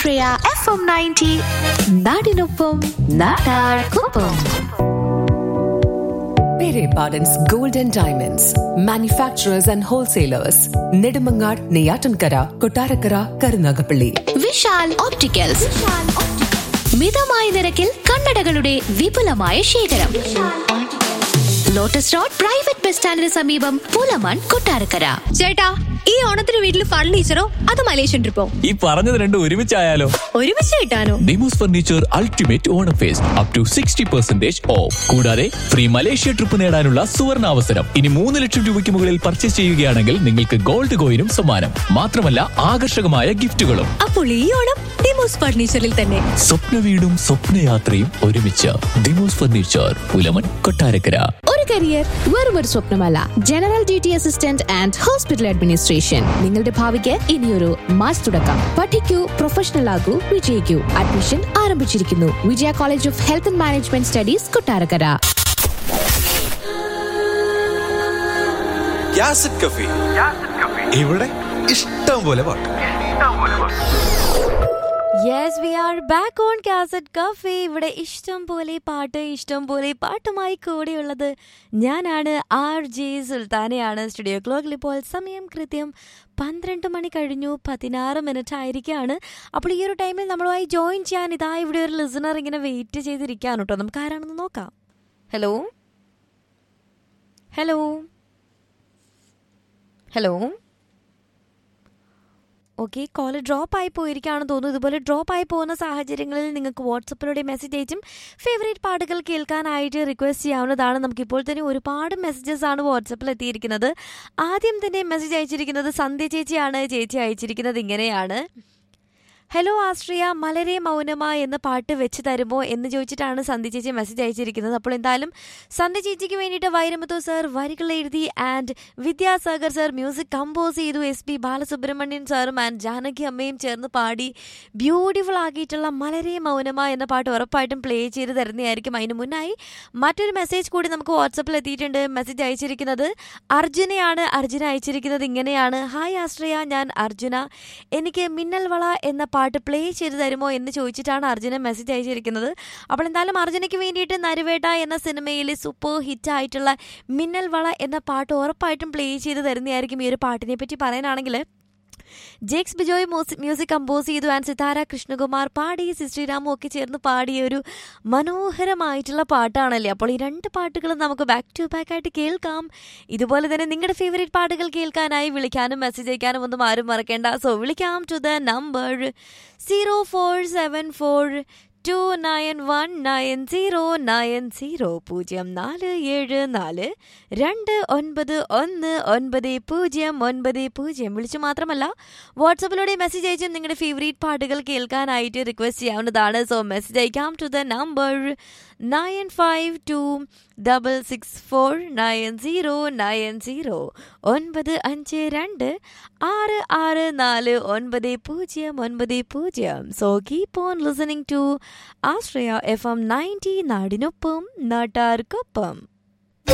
ആശ്രയ F M ninety നാടിനൊപ്പം നാട്ടാർക്കൊപ്പം Pere Pardon's Gold and Diamonds, manufacturers and wholesalers, Nedimangar, Neyatankara, Kotarakara, Karunagapalli. Vishal opticals മിതമായ നിരക്കിൽ കണ്ണടകളുടെ വിപുലമായ ശേഖരം ലോട്ടസ് റോഡ് പ്രൈവറ്റ് ബസ് സ്റ്റാൻഡിന് സമീപം പൂലമൺ കൊട്ടാരക്കര ചേട്ടാ ഈ ഓണത്തിന് വീട്ടിൽ ഫർണിച്ചറോ അത് മലേഷ്യൻ ട്രിപ്പോ ഈ പറഞ്ഞത് രണ്ടും ഒരുമിച്ചായാലോ ഒരുമിച്ച് കിട്ടാനോ Demos furniture ultimate Onam fest up to sixty percentage off കൂടാതെ ഫ്രീ മലേഷ്യ ട്രിപ്പ് നേടാനുള്ള സുവർണ അവസരം ഇനി മൂന്ന് ലക്ഷം രൂപയ്ക്ക് മുകളിൽ പർച്ചേസ് ചെയ്യുകയാണെങ്കിൽ നിങ്ങൾക്ക് ഗോൾഡ് കോയിനും സമ്മാനം മാത്രമല്ല ആകർഷകമായ ഗിഫ്റ്റുകളും അപ്പോൾ ഈ ഓണം ഡിമോസ് ഫർണിച്ചറിൽ തന്നെ സ്വപ്ന വീടും സ്വപ്നയാത്രയും ഒരുമിച്ച് ദിമോസ് ഫർണിച്ചർ പുലമൻ കൊട്ടാരക്കര ഒരു കരിയർ വെറും ഒരു സ്വപ്നമല്ല general duty assistant and hospital administration നിങ്ങളുടെ ഭാവിക്ക് ഇനിയൊരു മാസ് തുടക്കം പഠിക്കൂ പ്രൊഫഷണൽ ആകൂ വിജയിക്കൂ അഡ്മിഷൻ ആരംഭിച്ചിരിക്കുന്നു Vijaya college of health and management studies Kottarakkara യാസിഡ് കഫി ഇവിടെ ഇഷ്ടം പോലെ പാട്ട് yes we are back on cassette cafe ഇവിടെ ഇഷ്ടം പോലെ പാട്ട് ഇഷ്ടം പോലെ പാട്ടുമായി കൂടെയുള്ളത് ഞാനാണ് ആർ ജെ സുൽത്താനയാണ് സ്റ്റുഡിയോ ക്ലോക്കിൽ ഇപ്പോൾ സമയം കൃത്യം പന്ത്രണ്ട് മണി കഴിഞ്ഞു പതിനാറ് മിനിറ്റ് ആയിരിക്കുകയാണ് അപ്പോൾ ഈ ഒരു ടൈമിൽ നമ്മളുമായി ജോയിൻ ചെയ്യാൻ ഇതാ ഇവിടെ ഒരു ലിസണർ ഇങ്ങനെ വെയിറ്റ് ചെയ്തിരിക്കുകയാണ് കേട്ടോ നമുക്ക് ആരാണെന്ന് നോക്കാം hello hello hello okay call drop ആയി പോയിരിക്കുകയാണെന്ന് തോന്നുന്നു ഇതുപോലെ ഡ്രോപ്പ് ആയി പോകുന്ന സാഹചര്യങ്ങളിൽ നിങ്ങൾക്ക് വാട്സപ്പിലൂടെ മെസ്സേജ് അയച്ചും ഫേവറേറ്റ് പാട്ടുകൾ കേൾക്കാനായിട്ട് റിക്വസ്റ്റ് ചെയ്യാവുന്നതാണ് നമുക്കിപ്പോൾ തന്നെ ഒരുപാട് മെസ്സേജസ് ആണ് വാട്സപ്പിൽ എത്തിയിരിക്കുന്നത് ആദ്യം തന്നെ മെസ്സേജ് അയച്ചിരിക്കുന്നത് സന്ധ്യ ചേച്ചിയാണ് ചേച്ചി അയച്ചിരിക്കുന്നത് ഇങ്ങനെയാണ് ഹലോ ആശ്രിയ മലരെ മൗനമ എന്ന പാട്ട് വെച്ച് തരുമോ എന്ന് ചോദിച്ചിട്ടാണ് സന്ധ്യ ചേച്ചി മെസ്സേജ് അയച്ചിരിക്കുന്നത് അപ്പോൾ എന്തായാലും സന്ധ്യ ചേച്ചിക്ക് വേണ്ടിയിട്ട് വൈരമുത്തു സർ വരികൾ എഴുതി and Vidyasagar sir music compose ചെയ്തു എസ് പി ബാലസുബ്രഹ്മണ്യൻ സാറും ആൻഡ് ജാനകി അമ്മയും ചേർന്ന് പാടി ബ്യൂട്ടിഫുൾ ആക്കിയിട്ടുള്ള മലരെ മൗനമ എന്ന പാട്ട് ഉറപ്പായിട്ടും പ്ലേ ചെയ്ത് തരുന്നതായിരിക്കും അതിന് മുന്നായി മറ്റൊരു മെസ്സേജ് കൂടി നമുക്ക് വാട്സപ്പിൽ എത്തിയിട്ടുണ്ട് മെസ്സേജ് അയച്ചിരിക്കുന്നത് അർജുനയാണ് അർജുന അയച്ചിരിക്കുന്നത് ഇങ്ങനെയാണ് ഹായ് ആശ്രയ ഞാൻ അർജുന എനിക്ക് മിന്നൽ വള എന്ന പാട്ട് പ്ലേ ചെയ്ത് തരുമോ എന്ന് ചോദിച്ചിട്ടാണ് അർജുന മെസ്സേജ് അയച്ചിരിക്കുന്നത് അപ്പോൾ എന്തായാലും അർജുനയ്ക്ക് വേണ്ടിയിട്ട് നരുവേട്ട എന്ന സിനിമയിലെ സൂപ്പർ ഹിറ്റ് ആയിട്ടുള്ള മിന്നൽ വള എന്ന പാട്ട് ഉറപ്പായിട്ടും പ്ലേ ചെയ്ത് തരുന്നതായിരിക്കും ഈ ഒരു പാട്ടിനെ പറ്റി പറയാനാണെങ്കിൽ ജേക്സ് ബിജോയ് മ്യൂസിക് കമ്പോസ് ചെയ്തു ആൻഡ് സിതാര കൃഷ്ണകുമാർ പാടി സി ശ്രീരാമും ഒക്കെ ചേർന്ന് പാടിയ ഒരു മനോഹരമായിട്ടുള്ള പാട്ടാണല്ലേ അപ്പോൾ ഈ രണ്ട് പാട്ടുകളും നമുക്ക് ബാക്ക് ടു ബാക്ക് ആയിട്ട് കേൾക്കാം ഇതുപോലെ തന്നെ നിങ്ങളുടെ ഫേവറേറ്റ് പാട്ടുകൾ കേൾക്കാനായി വിളിക്കാനും മെസ്സേജ് അയക്കാനും ഒന്നും ആരും മറക്കേണ്ട സോ വിളിക്കാം to the number zero four seven four two nine one nine zero nine zero പൂജ്യം നാല് ഏഴ് നാല് രണ്ട് ഒൻപത് ഒന്ന് ഒൻപത് പൂജ്യം ഒൻപത് പൂജ്യം വിളിച്ചു മാത്രമല്ല വാട്സപ്പിലൂടെ മെസ്സേജ് അയച്ചും നിങ്ങളുടെ ഫേവറേറ്റ് പാട്ടുകൾ കേൾക്കാനായിട്ട് റിക്വസ്റ്റ് ചെയ്യാവുന്നതാണ് സോ മെസ്സേജ് അയക്കാം to the number nine five two double six four nine zero nine zero ഒൻപത് അഞ്ച് രണ്ട് ആറ് ആറ് നാല് ഒൻപത് പൂജ്യം ഒൻപത് പൂജ്യം so keep on listening to Ashraya F M ninety നാടിനൊപ്പം നാട്ടാർക്കൊപ്പം